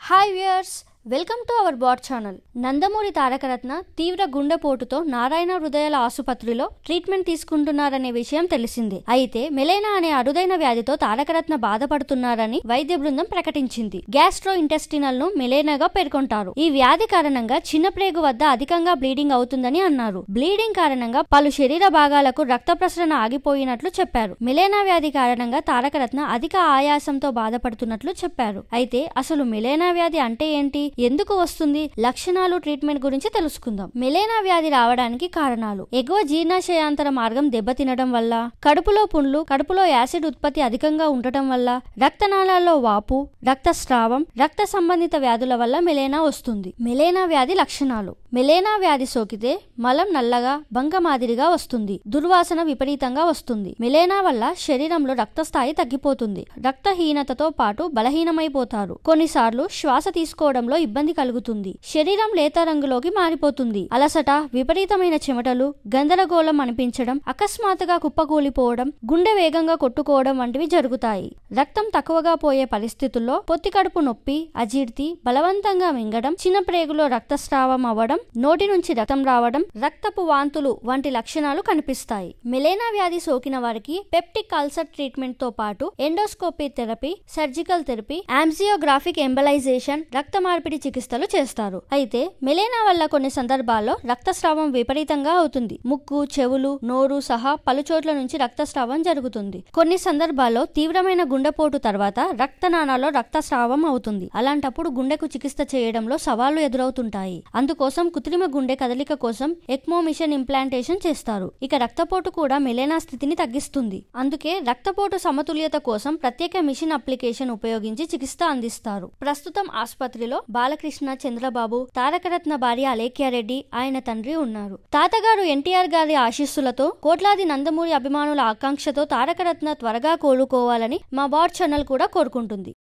hi viewers welcome to our bot channel Nandamuri Tarakaratna తీవ్ర గుండెపోటుతో నారాయణ హృదయాల ఆసుపత్రిలో ట్రీట్మెంట్ తీసుకుంటున్నారనే విషయం తెలిసిందే అయితే మెలేనా అనే అరుదైన వ్యాధితో తారకరత్న బాధపడుతున్నారని వైద్య బృందం ప్రకటించింది గ్యాస్ట్రో ఇంటెస్టినల్ ను మెలేనాగా పేర్కొంటారు ఈ వ్యాధి కారణంగా చిన్న ప్రేగు వద్ద అధికంగా బ్లీడింగ్ అవుతుందని అన్నారు బ్లీడింగ్ కారణంగా పలు శరీర భాగాలకు రక్త ప్రసరణ ఆగిపోయినట్లు చెప్పారు మిలేనా వ్యాధి కారణంగా తారకరత్న అధిక ఆయాసంతో బాధపడుతున్నట్లు చెప్పారు అయితే అసలు మిలేనా వ్యాధి అంటే ఏంటి ఎందుకు వస్తుంది లక్షణాలు ట్రీట్మెంట్ గురించి తెలుసుకుందాం మిలేనా వ్యాధి రావడానికి కారణాలు ఎగువ జీర్ణాశయాంతర మార్గం దెబ్బతినడం వల్ల కడుపులో పుండ్లు కడుపులో యాసిడ్ ఉత్పత్తి అధికంగా ఉండటం వల్ల రక్తనాళాల్లో వాపు రక్తస్రావం రక్త సంబంధిత వ్యాధుల వల్ల మిలేనా వస్తుంది మిలేనా వ్యాధి లక్షణాలు మిలేనా వ్యాధి సోకితే మలం నల్లగా బంక మాదిరిగా వస్తుంది దుర్వాసన విపరీతంగా వస్తుంది మిలేనా వల్ల శరీరంలో రక్తస్థాయి తగ్గిపోతుంది రక్తహీనతతో పాటు బలహీనమైపోతారు కొన్నిసార్లు శ్వాస తీసుకోవడంలో ఇబ్బంది కలుగుతుంది శరీరం లేత రంగులోకి మారిపోతుంది అలసట విపరీతమైన చెమటలు గందరగోళం అనిపించడం అకస్మాత్తుగా కుప్పకూలిపోవడం గుండె వేగంగా కొట్టుకోవడం వంటివి జరుగుతాయి రక్తం తక్కువగా పోయే పరిస్థితుల్లో పొత్తి కడుపు నొప్పి అజీర్తి బలవంతంగా మింగడం చిన్న ప్రేగులో రక్తస్రావం అవ్వడం నోటి నుంచి రక్తం రావడం రక్తపు వాంతులు వంటి లక్షణాలు కనిపిస్తాయి మిలేనా వ్యాధి సోకిన వారికి పెప్టిక్ అల్సర్ ట్రీట్మెంట్ తో పాటు endoscopy therapy surgical therapy angiographic embolization రక్త మార్పిడి చికిత్సలు చేస్తారు అయితే మిలేనా వల్ల కొన్ని సందర్భాల్లో రక్తస్రావం విపరీతంగా అవుతుంది ముక్కు చెవులు నోరు సహా పలు చోట్ల నుంచి రక్తస్రావం జరుగుతుంది కొన్ని సందర్భాల్లో తీవ్రమైన గుండెపోటు తర్వాత రక్తనాళాల్లో రక్తస్రావం అవుతుంది అలాంటప్పుడు గుండెకు చికిత్స చేయడంలో సవాళ్లు ఎదురవుతుంటాయి అందుకోసం కృత్రిమ గుండె కదలిక కోసం ఎక్మో మిషన్ ఇంప్లాంటేషన్ చేస్తారు ఇక రక్తపోటు కూడా మిలేనా స్థితిని తగ్గిస్తుంది అందుకే రక్తపోటు సమతుల్యత కోసం ప్రత్యేక మిషన్ అప్లికేషన్ ఉపయోగించి చికిత్స అందిస్తారు ప్రస్తుతం ఆసుపత్రిలో బాలకృష్ణ చంద్రబాబు తారకరత్న భార్య అలేఖ్యారెడ్డి ఆయన తండ్రి ఉన్నారు తాతగారు ఎన్టీఆర్ గారి ఆశీస్సులతో కోట్లాది నందమూరి అభిమానుల ఆకాంక్షతో తారకరత్న త్వరగా కోలుకోవాలని మా బాట్ ఛానల్ కూడా కోరుకుంటుంది